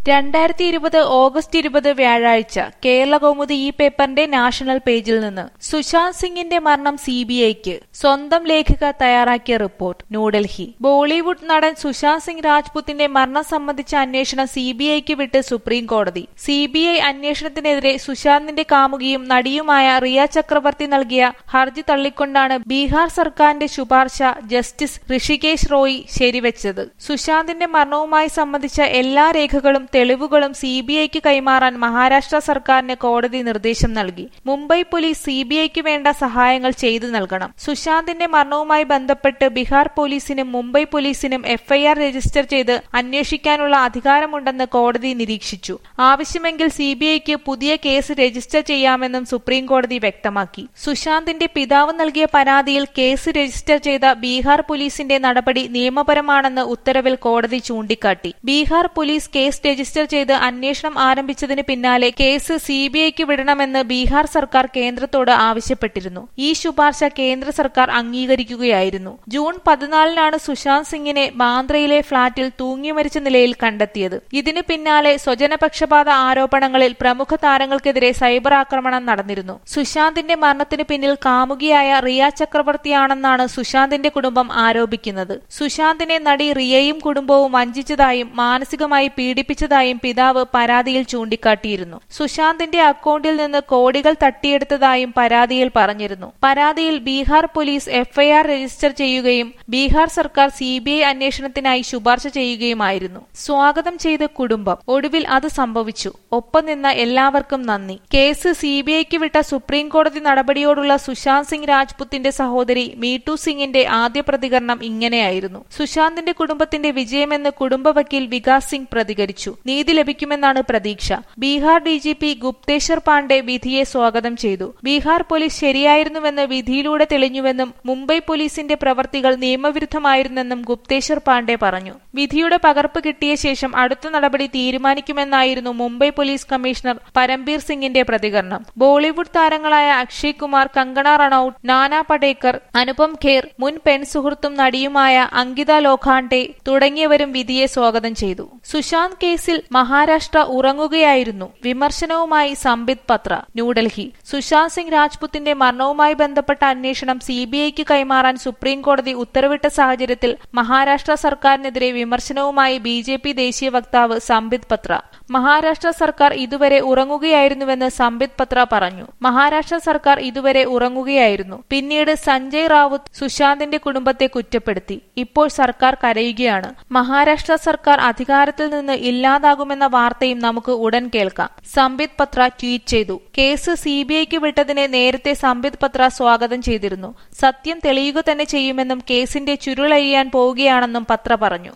രണ്ടായിരത്തി ഇരുപത് ഓഗസ്റ്റ് ഇരുപത് വ്യാഴാഴ്ച കേരള കൗമുദി ഈ പേപ്പറിന്റെ നാഷണൽ പേജിൽ നിന്ന് സുശാന്ത് സിംഗിന്റെ മരണം സിബിഐക്ക് സ്വന്തം ലേഖിക തയ്യാറാക്കിയ റിപ്പോർട്ട് ന്യൂഡൽഹി ബോളിവുഡ് നടൻ സുശാന്ത് സിംഗ് രാജ്പുത്തിന്റെ മരണം സംബന്ധിച്ച അന്വേഷണം സിബിഐക്ക് വിട്ട് സുപ്രീം കോടതി സിബിഐ അന്വേഷണത്തിനെതിരെ സുശാന്തിന്റെ കാമുകിയും നടിയുമായ റിയ ചക്രവർത്തി നൽകിയ ഹർജി തള്ളിക്കൊണ്ടാണ് ബീഹാർ സർക്കാരിന്റെ ശുപാർശ ജസ്റ്റിസ് ഋഷികേശ് റോയി ശരിവെച്ചത് സുശാന്തിന്റെ മരണവുമായി സംബന്ധിച്ച എല്ലാ രേഖകളും തെളിവുകളും സിബിഐക്ക് കൈമാറാൻ മഹാരാഷ്ട്ര സർക്കാരിന് കോടതി നിർദ്ദേശം നൽകി മുംബൈ പോലീസ് സിബിഐക്ക് വേണ്ട സഹായങ്ങൾ ചെയ്തു നൽകണം സുശാന്തിന്റെ മരണവുമായി ബന്ധപ്പെട്ട് ബീഹാർ പോലീസിനും മുംബൈ പോലീസിനും എഫ്ഐആർ രജിസ്റ്റർ ചെയ്ത് അന്വേഷിക്കാനുള്ള അധികാരമുണ്ടെന്ന് കോടതി നിരീക്ഷിച്ചു ആവശ്യമെങ്കിൽ സിബിഐക്ക് പുതിയ കേസ് രജിസ്റ്റർ ചെയ്യാമെന്നും സുപ്രീം കോടതി വ്യക്തമാക്കി സുശാന്തിന്റെ പിതാവ് നൽകിയ പരാതിയിൽ കേസ് രജിസ്റ്റർ ചെയ്ത ബീഹാർ പോലീസിന്റെ നടപടി നിയമപരമാണെന്ന് ഉത്തരവിൽ കോടതി ചൂണ്ടിക്കാട്ടി ബീഹാർ പോലീസ് കേസ് രജിസ്റ്റർ ചെയ്ത് അന്വേഷണം ആരംഭിച്ചതിന് പിന്നാലെ കേസ് സിബിഐക്ക് വിടണമെന്ന് ബീഹാർ സർക്കാർ കേന്ദ്രത്തോട് ആവശ്യപ്പെട്ടിരുന്നു ഈ ശുപാർശ കേന്ദ്ര സർക്കാർ അംഗീകരിക്കുകയായിരുന്നു ജൂൺ പതിനാലിനാണ് സുശാന്ത് സിംഗിനെ ബാന്ദ്രയിലെ ഫ്ളാറ്റിൽ തൂങ്ങിമരിച്ച നിലയിൽ കണ്ടെത്തിയത് ഇതിന് പിന്നാലെ സ്വജനപക്ഷപാത ആരോപണങ്ങളിൽ പ്രമുഖ താരങ്ങൾക്കെതിരെ സൈബർ ആക്രമണം നടന്നിരുന്നു സുശാന്തിന്റെ മരണത്തിന് പിന്നിൽ കാമുകിയായ റിയ ചക്രവർത്തിയാണെന്നാണ് സുശാന്തിന്റെ കുടുംബം ആരോപിക്കുന്നത് സുശാന്തിനെ നടി റിയയും കുടുംബവും വഞ്ചിച്ചതായും മാനസികമായി പീഡിപ്പിച്ചതായും പിതാവ് പരാതിയിൽ ചൂണ്ടിക്കാട്ടിയിരുന്നു സുശാന്തിന്റെ അക്കൗണ്ടിൽ നിന്ന് കോടികൾ തട്ടിയെടുത്തതായും പരാതിയിൽ പറഞ്ഞിരുന്നു പരാതിയിൽ ബീഹാർ പോലീസ് എഫ്ഐആർ രജിസ്റ്റർ ചെയ്യുകയും ബീഹാർ സർക്കാർ സിബിഐ അന്വേഷണത്തിനായി ശുപാർശ ചെയ്യുകയുമായിരുന്നു സ്വാഗതം ചെയ്ത കുടുംബം ഒടുവിൽ അത് സംഭവിച്ചു ഒപ്പം നിന്ന എല്ലാവർക്കും നന്ദി കേസ് സിബിഐക്ക് വിട്ട സുപ്രീം കോടതി നടപടിയോടുള്ള സുശാന്ത് സിംഗ് രാജ്പുത്തിന്റെ സഹോദരി മീട്ടു സിംഗിന്റെ ആദ്യ പ്രതികരണം ഇങ്ങനെയായിരുന്നു സുശാന്തിന്റെ കുടുംബത്തിന്റെ വിജയമെന്ന് കുടുംബ വക്കീൽ വികാസ് സിംഗ് പ്രതികരിച്ചു നീതി ലഭിക്കുമെന്നാണ് പ്രതീക്ഷ ബീഹാർ ഡിജിപി ഗുപ്തേശ്വർ പാണ്ഡെ വിധിയെ സ്വാഗതം ചെയ്തു ബീഹാർ പോലീസ് ശരിയായിരുന്നുവെന്ന് വിധിയിലൂടെ തെളിഞ്ഞുവെന്നും മുംബൈ പോലീസിന്റെ പ്രവർത്തികൾ നിയമവിരുദ്ധമായിരുന്നെന്നും ഗുപ്തേശ്വർ പാണ്ഡെ പറഞ്ഞു വിധിയുടെ പകർപ്പ് കിട്ടിയ ശേഷം അടുത്ത നടപടി തീരുമാനിക്കുമെന്നായിരുന്നു മുംബൈ പോലീസ് കമ്മീഷണർ പരംബീർ സിംഗിന്റെ പ്രതികരണം ബോളിവുഡ് താരങ്ങളായ അക്ഷയ് കുമാർ കങ്കണ റണൌട്ട് നാനാ പടേക്കർ അനുപം ഖേർ മുൻ പെൺ സുഹൃത്തും നടിയുമായ അങ്കിത ലോഖാണ്ഡെ തുടങ്ങിയവരും വിധിയെ സ്വാഗതം ചെയ്തു സുശാന്ത് കേസിൽ മഹാരാഷ്ട്ര ഉറങ്ങുകയായിരുന്നു വിമർശനവുമായി സംബിത് പത്ര ന്യൂഡൽഹി സുശാന്ത് സിംഗ് രാജ്പുത്തിന്റെ മരണവുമായി ബന്ധപ്പെട്ട അന്വേഷണം സിബിഐക്ക് കൈമാറാൻ സുപ്രീം കോടതി ഉത്തരവിട്ട സാഹചര്യത്തിൽ മഹാരാഷ്ട്ര സർക്കാരിനെതിരെ വിമർശനവുമായി ബി ജെ പി ദേശീയ വക്താവ് സംബിത് പത്ര മഹാരാഷ്ട്ര സർക്കാർ ഇതുവരെ ഉറങ്ങുകയായിരുന്നുവെന്ന് സംബിത് പത്ര പറഞ്ഞു മഹാരാഷ്ട്ര സർക്കാർ ഇതുവരെ ഉറങ്ങുകയായിരുന്നു പിന്നീട് സഞ്ജയ് റാവുത്ത് സുശാന്തിന്റെ കുടുംബത്തെ കുറ്റപ്പെടുത്തി ഇപ്പോൾ സർക്കാർ കരയുകയാണ് മഹാരാഷ്ട്ര സർക്കാർ അധികാരത്തിൽ നിന്ന് ഇല്ലാതാകുമെന്ന വാർത്തയും നമുക്ക് ഉടൻ കേൾക്കാം സംബിത് പത്ര ട്വീറ്റ് ചെയ്തു കേസ് സിബിഐക്ക് വിട്ടതിനെ നേരത്തെ സംബിത് പത്ര സ്വാഗതം ചെയ്തിരുന്നു സത്യം തെളിയുക തന്നെ ചെയ്യുമെന്നും കേസിന്റെ ചുരുളഴിയാൻ പോവുകയാണെന്നും പത്ര പറഞ്ഞു